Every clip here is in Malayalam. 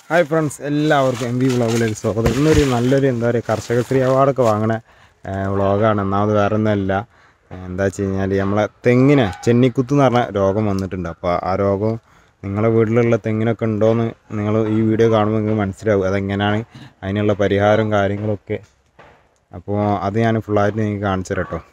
ഹായ് ഫ്രണ്ട്സ് എല്ലാവർക്കും എം വി വ്ളോഗിലേക്ക് സ്വാഗതം ഇന്നൊരു നല്ലൊരു എന്താ പറയുക കർഷകശ്രീ അവാർഡൊക്കെ വാങ്ങണ വ്ളോഗാണ് ഒന്നാമത് വേറെ ഒന്നല്ല എന്താ വെച്ച് കഴിഞ്ഞാൽ നമ്മളെ തെങ്ങിന് ചെന്നിക്കുത്ത് എന്ന് പറഞ്ഞ രോഗം വന്നിട്ടുണ്ട് അപ്പോൾ ആ രോഗം നിങ്ങളെ വീട്ടിലുള്ള തെങ്ങിനൊക്കെ ഉണ്ടോയെന്ന് നിങ്ങൾ ഈ വീഡിയോ കാണുമ്പോൾ നിങ്ങൾക്ക് മനസ്സിലാവും അതെങ്ങനെയാണ് അതിനുള്ള പരിഹാരം കാര്യങ്ങളൊക്കെ അപ്പോൾ അത് ഞാൻ ഫുള്ളായിട്ട് നിങ്ങൾക്ക് കാണിച്ചു തരാം കേട്ടോ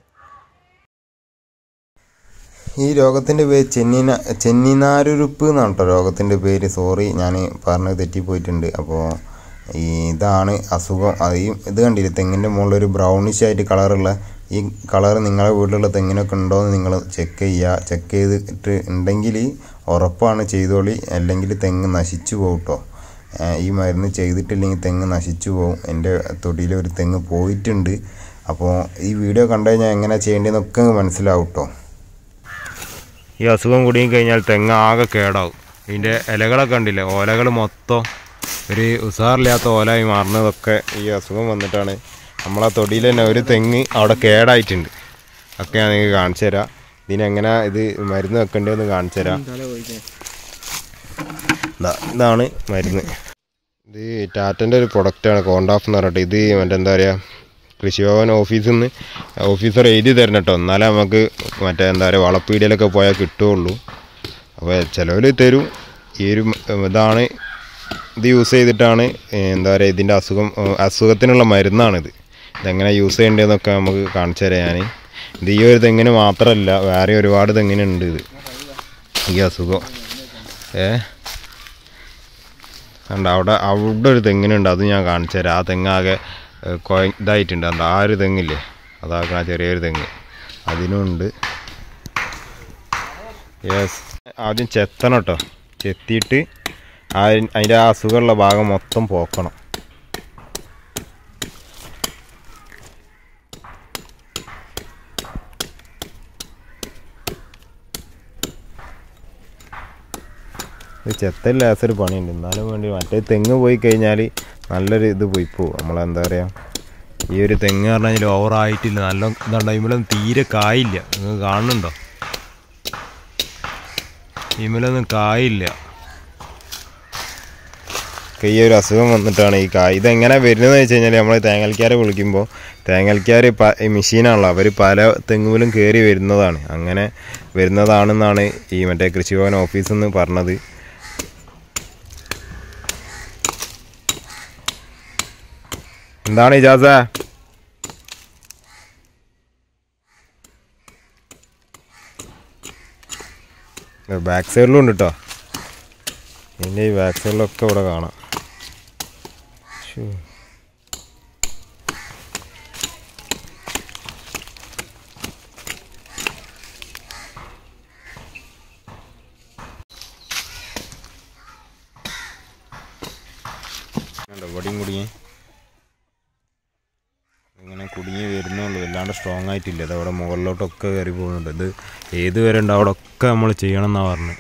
ഈ രോഗത്തിൻ്റെ പേര് ചെന്നിന ചെന്നിനാരുരുപ്പ് എന്നാണ് കേട്ടോ രോഗത്തിൻ്റെ പേര് സോറി ഞാൻ പറഞ്ഞത് തെറ്റിപ്പോയിട്ടുണ്ട് അപ്പോൾ ഈ ഇതാണ് അസുഖം അത് ഈ ഇത് കണ്ടില്ലേ തെങ്ങിൻ്റെ മുകളിൽ ഒരു ബ്രൗണിഷ് ആയിട്ട് കളറുള്ള ഈ കളർ നിങ്ങളുടെ വീട്ടിലുള്ള തെങ്ങിനൊക്കെ ഉണ്ടോ എന്ന് നിങ്ങൾ ചെക്ക് ചെയ്യുക ചെക്ക് ചെയ്തിട്ട് ഉണ്ടെങ്കിൽ ഉറപ്പാണ് ചെയ്തോളി അല്ലെങ്കിൽ തെങ്ങ് നശിച്ചു പോകും കേട്ടോ ഈ മരുന്ന് ചെയ്തിട്ടില്ലെങ്കിൽ തെങ്ങ് നശിച്ചു പോകും എൻ്റെ തൊടിയിൽ ഒരു തെങ്ങ് പോയിട്ടുണ്ട് അപ്പോൾ ഈ വീഡിയോ കണ്ടു കഴിഞ്ഞാൽ എങ്ങനെ ചെയ്യേണ്ടതെന്നൊക്കെ മനസ്സിലാവും കേട്ടോ ഈ അസുഖം കുടുങ്ങി കഴിഞ്ഞാൽ തെങ്ങ് ആകെ കേടാവും ഇതിൻ്റെ ഇലകളൊക്കെ ഉണ്ടില്ലേ ഓലകൾ മൊത്തം ഒരു ഉസാറില്ലാത്ത ഓലയായി മാറുന്നതൊക്കെ ഈ അസുഖം വന്നിട്ടാണ് നമ്മളെ തൊടിയിൽ തന്നെ ഒരു തെങ്ങ് അവിടെ കേടായിട്ടുണ്ട് ഒക്കെ ഞാൻ നിങ്ങൾക്ക് കാണിച്ചു തരാം ഇതിനെങ്ങനെ ഇത് മരുന്ന് വെക്കേണ്ടതെന്ന് കാണിച്ചു തരാം ദാ, ഇതാണ് മരുന്ന് ഇത് ടാറ്റൻ്റെ ഒരു പ്രൊഡക്റ്റാണ് കോണ്ടാഫ് എന്ന് പറഞ്ഞിട്ട് ഇത് മറ്റേ എന്താ പറയുക കൃഷിഭവൻ ഓഫീസിൽ നിന്ന് ഓഫീസർ എഴുതി തരണം കേട്ടോ എന്നാലേ നമുക്ക് മറ്റേ എന്താ പറയുക വളപ്പീടിയിലൊക്കെ പോയാൽ കിട്ടുകയുള്ളൂ അപ്പോൾ ചിലവർ തരും ഈ ഒരു മ- ഇതാണ് ഇത് യൂസ് ചെയ്തിട്ടാണ് എന്താ പറയുക ഇതിൻ്റെ അസുഖം അസുഖത്തിനുള്ള മരുന്നാണിത് ഇതെങ്ങനെ യൂസ് ചെയ്യേണ്ടതെന്നൊക്കെ നമുക്ക് കാണിച്ചു തരാം ഞാൻ ഇത് ഈ ഒരു തെങ്ങിന് മാത്രമല്ല വേറെ ഒരുപാട് തെങ്ങിനുണ്ട് ഇത് ഈ അസുഖം ഏ കണ്ട അവിടെ അവിടെ ഒരു തെങ്ങിനുണ്ട് അത് ഞാൻ കാണിച്ചു തരാം ആ തെങ്ങാകെ ഏഹ്, കൊയ ഇതായിട്ടുണ്ട് എന്താ ആ ഒരു തെങ്ങില്ലേ അതാക്കണ ചെറിയൊരു തെങ്ങ് അതിനുണ്ട് യെസ് ആദ്യം ചെത്തണം കേട്ടോ ചെത്തിയിട്ട് ആ അതിൻ്റെ ആ അസുഖമുള്ള ഭാഗം മൊത്തം പോക്കണം ഇത് ചെത്തൽ ലേസൊരു പണിയുണ്ട് എന്നാലും വേണ്ടി മറ്റേ തെങ്ങ് പോയി കഴിഞ്ഞാൽ നല്ലൊരു ഇത് പോയി പോവും നമ്മളെന്താ പറയുക ഈ ഒരു തെങ്ങ് പറഞ്ഞു കഴിഞ്ഞാൽ ഓവറായിട്ടില്ല നല്ല ഇതുണ്ട് ഇമ്മലൊന്നും തീരെ കായില്ല നിങ്ങൾ കാണുന്നുണ്ടോ ഇമ്മലൊന്നും കായില്ല ഈ ഒരു അസുഖം വന്നിട്ടാണ് ഈ കായ് ഇതെങ്ങനെ വരുന്നതെന്ന് വെച്ച് കഴിഞ്ഞാൽ നമ്മൾ തേങ്ങൽക്കാരെ വിളിക്കുമ്പോൾ തേങ്ങൽക്കാർ പ ഈ മെഷീനാണല്ലോ അവർ പല തെങ്ങുകളും കയറി വരുന്നതാണ് അങ്ങനെ വരുന്നതാണെന്നാണ് ഈ മറ്റേ കൃഷിഭവൻ ഓഫീസിൽ നിന്ന് പറഞ്ഞത് എന്താണ് ഇജാസ ബാക്ക് സൈഡിലും ഉണ്ട് കേട്ടോ ഇതിൻ്റെ ഈ ബാക്ക് സൈഡിലൊക്കെ ഇവിടെ കാണാം ശ്ശോ. കണ്ടോ, ഇവിടെയും കുടുങ്ങി ഇങ്ങനെ കുടുങ്ങി വരുന്നുള്ളൂ വല്ലാണ്ട് സ്ട്രോങ് ആയിട്ടില്ല ഇത് അവിടെ മുകളിലോട്ടൊക്കെ കയറി പോകുന്നുണ്ട് ഇത് ഏത് വരെ ഉണ്ട് അവിടെ ഒക്കെ നമ്മൾ ചെയ്യണം എന്നാണ് പറഞ്ഞത്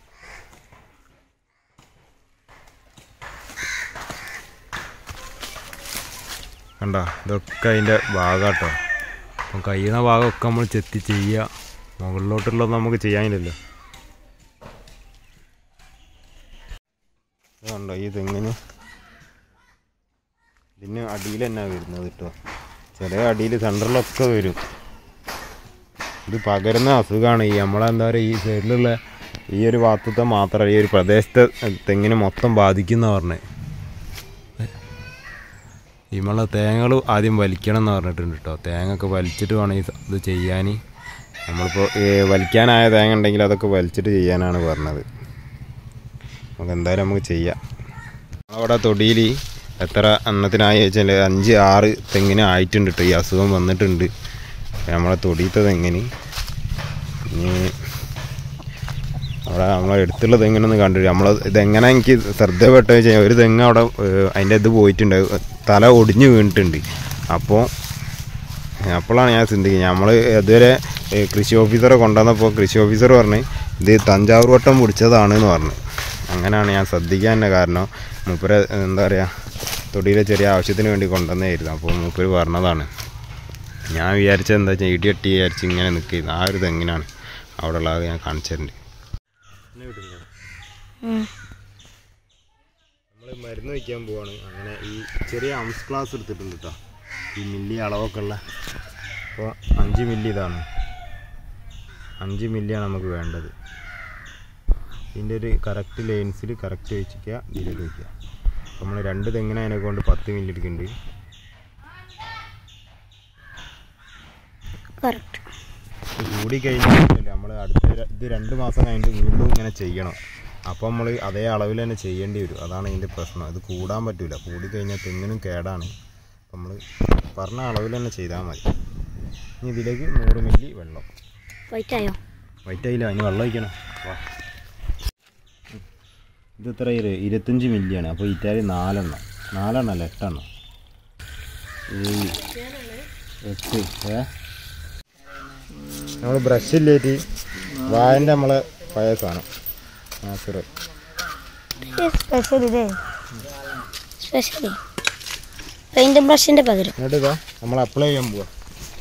കണ്ട ഇതൊക്കെ അതിൻ്റെ ഭാഗാട്ടോ അപ്പം കഴിയുന്ന ഭാഗമൊക്കെ നമ്മൾ ചെത്തി ചെയ്യുക മുകളിലോട്ടുള്ളത് നമുക്ക് ചെയ്യാനില്ലല്ലോ ഇത് കണ്ടോ ഈ തെങ്ങിന് ഇതിന് അടിയിൽ തന്നെ വരുന്നത് കേട്ടോ ചില അടിയിൽ സെൻറ്ററിലൊക്കെ വരും ഇത് പകരുന്ന അസുഖമാണ് ഈ നമ്മളെന്താ പറയുക ഈ സൈഡിലുള്ള ഈ ഒരു ഭാഗത്തത്തെ മാത്രമല്ല ഈ ഒരു പ്രദേശത്തെ തെങ്ങിനെ മൊത്തം ബാധിക്കുന്ന പറഞ്ഞത് നമ്മളെ തേങ്ങകൾ ആദ്യം വലിക്കണം എന്ന് പറഞ്ഞിട്ടുണ്ട് കേട്ടോ തേങ്ങ ഒക്കെ വലിച്ചിട്ട് വേണം ഈ സ- ഇത് ചെയ്യാൻ നമ്മളിപ്പോൾ ഈ വലിക്കാനായ തേങ്ങ ഉണ്ടെങ്കിൽ അതൊക്കെ വലിച്ചിട്ട് ചെയ്യാനാണ് പറഞ്ഞത് നമുക്ക് എന്തായാലും നമുക്ക് ചെയ്യാം അവിടെ തൊടിയിൽ എത്ര എണ്ണത്തിനായി വെച്ചാൽ അഞ്ച് ആറ് തെങ്ങിന് ആയിട്ടുണ്ട് കേട്ടോ ഈ അസുഖം വന്നിട്ടുണ്ട് നമ്മളെ തൊടിയത്തെ തെങ്ങിന് ഇനി അവിടെ നമ്മളെ അടുത്തുള്ള തെങ്ങിനൊന്ന് കണ്ടിട്ട് നമ്മൾ ഇതെങ്ങനെ എനിക്ക് ശ്രദ്ധപ്പെട്ടു വെച്ചാൽ ഒരു തെങ്ങ് അവിടെ ഏഹ്, അതിൻ്റെ ഇത് പോയിട്ടുണ്ട് തല ഒടിഞ്ഞ് വീണിട്ടുണ്ട് അപ്പോൾ അപ്പോഴാണ് ഞാൻ ചിന്തിക്കുന്നത് നമ്മൾ ഇതുവരെ ഏഹ്, കൃഷി ഓഫീസറെ കൊണ്ടുവന്നപ്പോൾ കൃഷി ഓഫീസർ പറഞ്ഞ് ഇത് തഞ്ചാവൂർ വട്ടം പിടിച്ചതാണ് എന്ന് പറഞ്ഞു അങ്ങനെയാണ് ഞാൻ ശ്രദ്ധിക്കാൻ തന്നെ കാരണം മൂപ്പര് എന്താ പറയുക തൊടിയിലെ ചെറിയ ആവശ്യത്തിന് വേണ്ടി കൊണ്ടുവന്നായിരുന്നു അപ്പോൾ മൂപ്പര് പറഞ്ഞതാണ് ഞാൻ വിചാരിച്ചത് എന്താ വെച്ചാൽ ഇടിയട്ടി വിചാരിച്ച് ഇങ്ങനെ നിൽക്കുന്നത് ആ ഒരു തെങ്ങിനാണ് അവിടെ ഉള്ളത് ഞാൻ കാണിച്ചിട്ടുണ്ട് മരുന്ന് വയ്ക്കാൻ പോവാണ് അങ്ങനെ ഈ ചെറിയ അംസ് ക്ലാസ് എടുത്തിട്ടുണ്ട് കേട്ടോ ഈ മില്ലി അളവൊക്കെ ഉള്ള അപ്പോൾ അഞ്ച് മില്ലി ഇതാണ് അഞ്ച് മില്ലിയാണ് നമുക്ക് വേണ്ടത് ഇതിൻ്റെ ഒരു കറക്റ്റ് ലെൻസിൽ കറക്റ്റ് വെച്ചിക്കുക ഇതിലേക്ക് വയ്ക്കുക നമ്മൾ രണ്ട് തെങ്ങിനെ അതിനെ കൊണ്ട് പത്ത് മില്ലി എടുക്കുന്നുണ്ട് കറക്റ്റ് കൂടി കഴിഞ്ഞാൽ നമ്മൾ അടുത്ത ര- ഇത് രണ്ട് മാസം കഴിഞ്ഞിട്ട് വീണ്ടും ഇങ്ങനെ ചെയ്യണം അപ്പോൾ നമ്മൾ അതേ അളവിൽ തന്നെ ചെയ്യേണ്ടി വരും അതാണ് ഇതിൻ്റെ പ്രശ്നം ഇത് കൂടാൻ പറ്റില്ല കൂടി കഴിഞ്ഞാൽ തെങ്ങിനും കേടാണ് നമ്മൾ പറഞ്ഞ അളവിൽ തന്നെ ചെയ്താൽ മതി ഇനി ഇതിലേക്ക് നൂറ് മില്ലി വെള്ളം വൈറ്റ് ആയോ വൈറ്റ് ആയില്ല അതിന് വെള്ളം ഒഴിക്കണം വാ ഇത് എത്ര ഇരു ഇരുപത്തഞ്ച് മില്ലിയാണ് അപ്പോൾ ഇറ്റാലി നാലെണ്ണം നാലെണ്ണം അല്ല എട്ടെണ്ണം ഏഴ് എട്ട് ഏ നമ്മൾ ബ്രഷ് ഇല്ലേറ്റ് വായൻ്റെ നമ്മളെ പഴയ സാധനം നാച്ചുറൽ സ്പെഷ്യൽ ഇതേ സ്പെഷ്യൽ പെയിന്റ് ബ്രഷിന്റെ പകരം എന്നിട്ട് ഇതാ നമ്മൾ അപ്ലൈ ചെയ്യാൻ പോവാ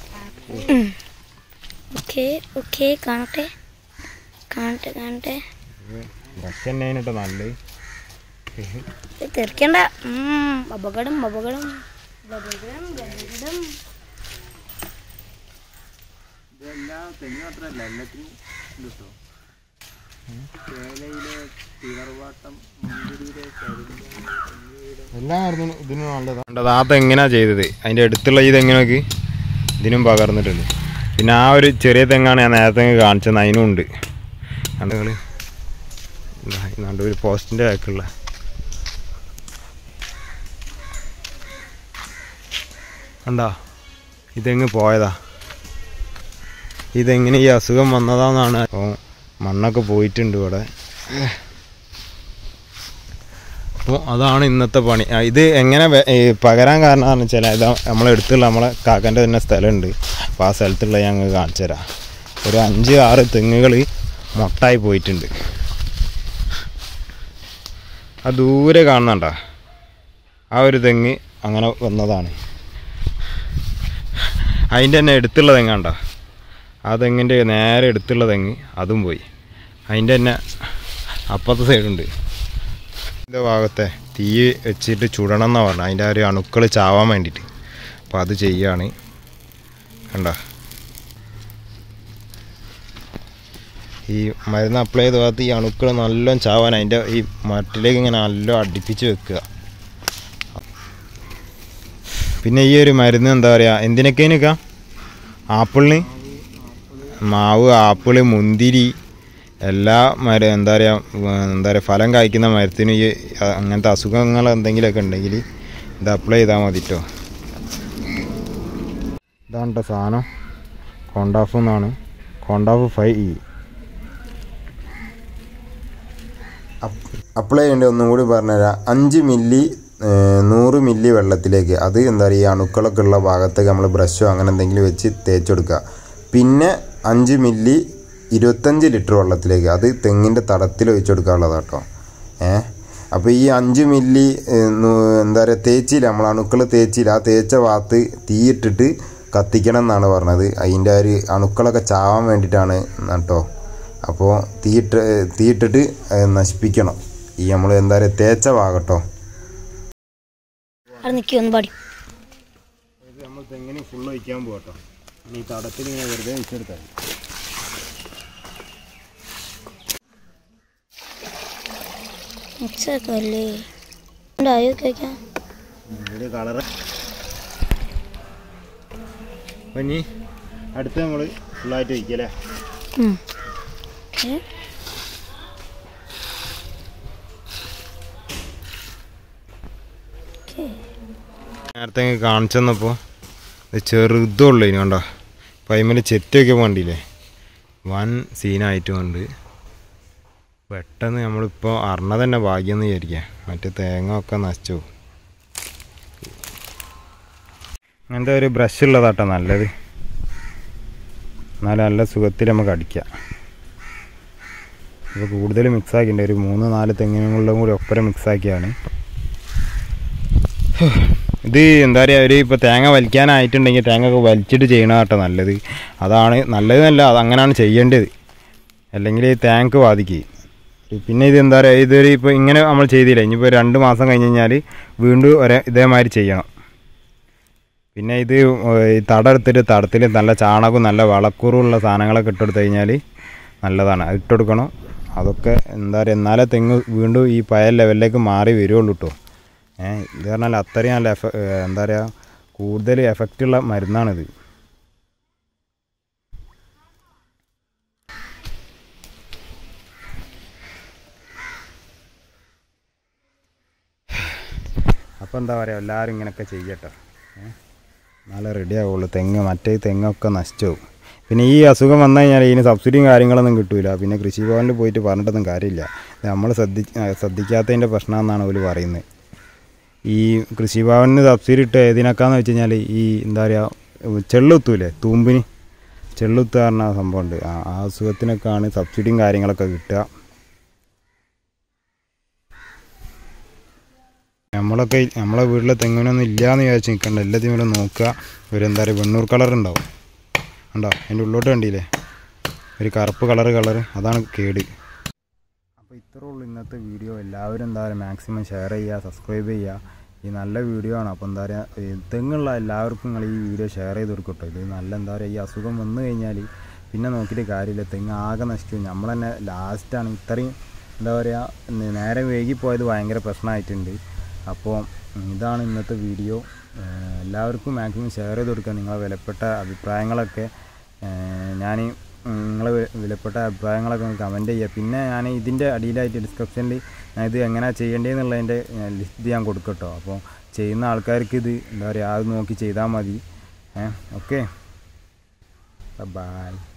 ഓക്കെ ഓക്കെ കാണട്ടെ കാണട്ടെ കാണട്ടെ ബ്രഷ് തന്നെ അതിനിട്ടോ നല്ലത് ഇത് തെറിക്കണ്ട ഉം, അപകടം അപകടം അപകടം അപകടം എല്ലാ മരുന്നും ഇതിനും നല്ലതാണ് ആ തെങ്ങനാ ചെയ്തത് അതിൻ്റെ അടുത്തുള്ള ഈ തെങ്ങിനൊക്കെ ഇതിനും പകർന്നിട്ടുണ്ട് പിന്നെ ആ ഒരു ചെറിയ തെങ്ങാണ് ഞാൻ നേരത്തെ ഇങ്ങ് കാണിച്ചത് അതിനും ഉണ്ട് കണ്ടുകൾ നടുവിൽ പോസ്റ്റിൻ്റെ ബാക്കുള്ള കണ്ടാ ഇതെങ്ങ് പോയതാ ഇതെങ്ങനെ ഈ അസുഖം വന്നതാന്നാണ് അപ്പോൾ മണ്ണൊക്കെ പോയിട്ടുണ്ട് ഇവിടെ അപ്പോൾ അതാണ് ഇന്നത്തെ പണി ആ, ഇത് എങ്ങനെ വെ- ഈ പകരാൻ കാരണമെന്ന് വെച്ചാൽ ഇത് നമ്മളെ അടുത്തുള്ള നമ്മളെ കാക്കൻ്റെ തന്നെ സ്ഥലമുണ്ട് അപ്പോൾ ആ സ്ഥലത്തുള്ള ഞങ്ങൾ കാണിച്ചു തരാം ഒരു അഞ്ച് ആറ് തെങ്ങുകൾ മൊട്ടായി പോയിട്ടുണ്ട് ആ ദൂരെ കാണുന്നുണ്ട ആ ഒരു തെങ്ങ് അങ്ങനെ വന്നതാണ് അതിൻ്റെ തന്നെ എടുത്തുള്ള തെങ്ങാണ്ട ആ തെങ്ങിൻ്റെ നേരെ എടുത്തുള്ള തെങ്ങ് അതും പോയി അതിൻ്റെ തന്നെ അപ്പുറത്തെ സൈഡുണ്ട് ഇതിൻ്റെ ഭാഗത്തെ തീ വെച്ചിട്ട് ചുടണം എന്നാണ് പറഞ്ഞത് അതിൻ്റെ ആ ഒരു അണുക്കൾ ചാവാൻ വേണ്ടിയിട്ട് അപ്പോൾ അത് ചെയ്യാണ് കണ്ട ഈ മരുന്ന് അപ്ലൈ ചെയ്ത ഭാഗത്ത് ഈ അണുക്കൾ നല്ലോണം ചാവാൻ അതിൻ്റെ ഈ മറ്റിലേക്ക് ഇങ്ങനെ നല്ലോണം അടുപ്പിച്ച് വെക്കുക പിന്നെ ഈ ഒരു മരുന്ന് എന്താ പറയുക എന്തിനൊക്കെ ആപ്പിളിന് മാവ് ആപ്പിള് മുന്തിരി എല്ലാ മര എന്താ പറയുക എന്താ പറയുക ഫലം കായ്ക്കുന്ന മരത്തിനും ഈ അ- അങ്ങനത്തെ അസുഖങ്ങൾ എന്തെങ്കിലുമൊക്കെ ഉണ്ടെങ്കിൽ ഇത് അപ്ലൈ ചെയ്താൽ മതി കേട്ടോ ഇതാണ് കേട്ടോ സാധനം കോണ്ടാഫ് എന്നാണ് കോണ്ടാഫ് ഫൈവ് ഇ അപ്ലൈ ചെയ്യേണ്ടത് ഒന്നും കൂടി പറഞ്ഞുതരാം അഞ്ച് മില്ലി ഏഹ്, നൂറ് മില്ലി വെള്ളത്തിലേക്ക് അത് എന്താ പറയുക ഈ അണുക്കളൊക്കെ ഉള്ള ഭാഗത്തേക്ക് നമ്മൾ ബ്രഷോ അങ്ങനെ എന്തെങ്കിലും വെച്ച് തേച്ചെടുക്കുക പിന്നെ അഞ്ച് മില്ലി ഇരുപത്തഞ്ച് ലിറ്റർ വെള്ളത്തിലേക്ക് അത് തെങ്ങിൻ്റെ തടത്തിൽ ഒഴിച്ചു കൊടുക്കാനുള്ളതാണ് കേട്ടോ ഏ അപ്പോൾ ഈ അഞ്ച് മില്ലി ഏഹ്, നൂ- എന്താ പറയുക തേച്ചില്ല നമ്മൾ അണുക്കൾ തേച്ചില്ല ആ തേച്ച ഭാഗത്ത് തീയിട്ടിട്ട് കത്തിക്കണം എന്നാണ് പറഞ്ഞത് അതിൻ്റെ ഒരു അണുക്കളൊക്കെ ചാവാൻ വേണ്ടിയിട്ടാണ് കേട്ടോ അപ്പോൾ തീയിട്ട് തീയിട്ടിട്ട് ഏഹ്, നശിപ്പിക്കണം ഈ നമ്മൾ എന്താ പറയുക തേച്ച ഭാഗട്ടോ അവിടെ നിൽക്കി ഒന്ന് പാടി ഇത് നമ്മൾ തെങ്ങിന് ഫുള്ള് വയ്ക്കാൻ പോകട്ടോ ഇനി ഈ തടത്തിൽ ഇങ്ങനെ വെറുതെ വെച്ചെടുത്താൽ മിക്സൊക്കെ അല്ലേ ഉണ്ടായോ കഴിക്കാം ഇതിൻ്റെ കളറ് അപ്പം ഇനി അടുത്ത് നമ്മൾ ഫുള്ളായിട്ട് വയ്ക്കല്ലേ ഓക്കെ നേരത്തെ ഇങ്ങ് കാണിച്ചെന്നപ്പോൾ ഇത് ചെറുതുള്ളൂ ഇനി കണ്ടോ അപ്പം അതിന്മേൽ ചെറ്റൊക്കെ വേണ്ടിയില്ലേ വൻ സീനായിട്ടുമുണ്ട് പെട്ടെന്ന് നമ്മളിപ്പോൾ അറിഞ്ഞ തന്നെ ഭാഗ്യം എന്ന് വിചാരിക്കുക മറ്റേ തേങ്ങ ഒക്കെ നശിച്ചു പോകും. അങ്ങനത്തെ ഒരു ബ്രഷ് ഉള്ളതാട്ടോ നല്ലത് എന്നാലും നല്ല സുഖത്തിൽ നമുക്ക് അടിക്കാം ഇപ്പോൾ കൂടുതൽ മിക്സ് ആക്കിയിട്ടുണ്ട് ഒരു മൂന്ന് നാല് തെങ്ങിനും കൂടി ഒപ്പരം മിക്സ് ആക്കിയാണ് ഇത് എന്താ പറയുക ഒരു ഇപ്പോൾ തേങ്ങ വലിക്കാനായിട്ടുണ്ടെങ്കിൽ തേങ്ങ ഒക്കെ വലിച്ചിട്ട് ചെയ്യണ കേട്ടോ നല്ലത് അതാണ് നല്ലതെന്നല്ല അത് അങ്ങനെയാണ് ചെയ്യേണ്ടത് അല്ലെങ്കിൽ ഈ തേങ്ങക്ക് ബാധിക്കും പിന്നെ ഇത് എന്താ പറയുക ഇതൊരു ഇപ്പോൾ ഇങ്ങനെ നമ്മൾ ചെയ്തില്ല ഇനിയിപ്പോൾ രണ്ട് മാസം കഴിഞ്ഞ് കഴിഞ്ഞാൽ വീണ്ടും ഒരേ ഇതേമാതിരി ചെയ്യണം പിന്നെ ഇത് ഈ തടം എടുത്തിട്ട് തടത്തിൽ നല്ല ചാണകവും നല്ല വളക്കൂറുള്ള സാധനങ്ങളൊക്കെ ഇട്ടെടുത്ത് കഴിഞ്ഞാൽ നല്ലതാണ് അത് ഇട്ടെടുക്കണം അതൊക്കെ എന്താ പറയുക എന്നാലേ തെങ്ങ് വീണ്ടും ഈ പഴയ ലെവലിലേക്ക് മാറി വരുള്ളൂ കേട്ടോ ഏഹ് ഇത് പറഞ്ഞാൽ അത്രയും നല്ല എഫ ഏഹ് എന്താ പറയുക കൂടുതൽ എഫക്റ്റുള്ള മരുന്നാണിത് അപ്പോൾ എന്താ പറയുക എല്ലാവരും ഇങ്ങനെയൊക്കെ ചെയ്യട്ടോ ഏഹ് എന്നാലേ റെഡി ആവുള്ളൂ തെങ്ങ് മറ്റേ തെങ്ങൊക്കെ നശിച്ചു പിന്നെ ഈ അസുഖം വന്നു കഴിഞ്ഞാൽ ഇതിന് സബ്സിഡിയും കാര്യങ്ങളൊന്നും കിട്ടൂല പിന്നെ കൃഷിഭവനിൽ പോയിട്ട് പറഞ്ഞിട്ടൊന്നും കാര്യമില്ല നമ്മൾ ശ്രദ്ധി ശ്രദ്ധിക്കാത്തതിൻ്റെ പ്രശ്നമെന്നാണ് അവർ പറയുന്നത് ഈ കൃഷിഭവനിന് സബ്സിഡി ഇട്ട് ഏതിനൊക്കെയാന്ന് വെച്ച് കഴിഞ്ഞാൽ ഈ എന്താ പറയുക ചെള്ളുത്തൂലേ തൂമ്പിന് ചെള്ളുത്ത് പറഞ്ഞ സംഭവമുണ്ട് ആ ആ അസുഖത്തിനൊക്കെയാണ് സബ്സിഡിയും കാര്യങ്ങളൊക്കെ കിട്ടുക നമ്മളൊക്കെ നമ്മളെ വീട്ടിലെ തെങ്ങിനൊന്നും ഇല്ലയെന്ന് വിചാരിച്ച് നിൽക്കണ്ട എല്ലാത്തിനും നോക്കുക ഒരു എന്താ പറയുക വെണ്ണൂർ കളർ ഉണ്ടാവും ഉണ്ടോ അതിൻ്റെ ഉള്ളോട്ട് കണ്ടില്ലേ ഒരു കറുപ്പ് കളറ് കളറ് അതാണ് കേട് അപ്പോൾ ഇത്രേ ഉള്ളൂ ഇന്നത്തെ വീഡിയോ എല്ലാവരും എന്താ പറയുക മാക്സിമം ഷെയർ ചെയ്യുക സബ്സ്ക്രൈബ് ചെയ്യുക ഈ നല്ല വീഡിയോ ആണ് അപ്പോൾ എന്താ പറയുക ഈ തെങ്ങുള്ള എല്ലാവർക്കും നിങ്ങൾ ഈ വീഡിയോ ഷെയർ ചെയ്ത് കൊടുക്കട്ടോ ഇത് നല്ല എന്താ പറയുക ഈ അസുഖം വന്നു കഴിഞ്ഞാൽ പിന്നെ നോക്കിയിട്ട് കാര്യമില്ല തെങ്ങ് ആകെ നശിച്ചു നമ്മൾ തന്നെ ലാസ്റ്റാണ് ഇത്രയും എന്താ പറയുക നേരെ വൈകിപ്പോയത് ഭയങ്കര പ്രശ്നമായിട്ടുണ്ട് അപ്പോൾ ഇതാണ് ഇന്നത്തെ വീഡിയോ ഏഹ് എല്ലാവർക്കും മാക്സിമം ഷെയർ ചെയ്ത് കൊടുക്കുക നിങ്ങളെ വിലപ്പെട്ട അഭിപ്രായങ്ങളൊക്കെ ഞാൻ നിങ്ങളെ വിലപ്പെട്ട അഭിപ്രായങ്ങളൊക്കെ കമൻറ്റ് ചെയ്യുക പിന്നെ ഞാൻ ഇതിൻ്റെ അടിയിലായിട്ട് ഡിസ്ക്രിപ്ഷനിൽ ഞാൻ ഇത് എങ്ങനെയാണ് ചെയ്യേണ്ടതെന്നുള്ളതിൻ്റെ ലിസ്റ്റ് ഞാൻ കൊടുക്കട്ടോ അപ്പോൾ ചെയ്യുന്ന ആൾക്കാർക്ക് ഇത് എന്താ പറയുക അത് നോക്കി ചെയ്താൽ മതി ഏഹ് ഓക്കെ ബൈ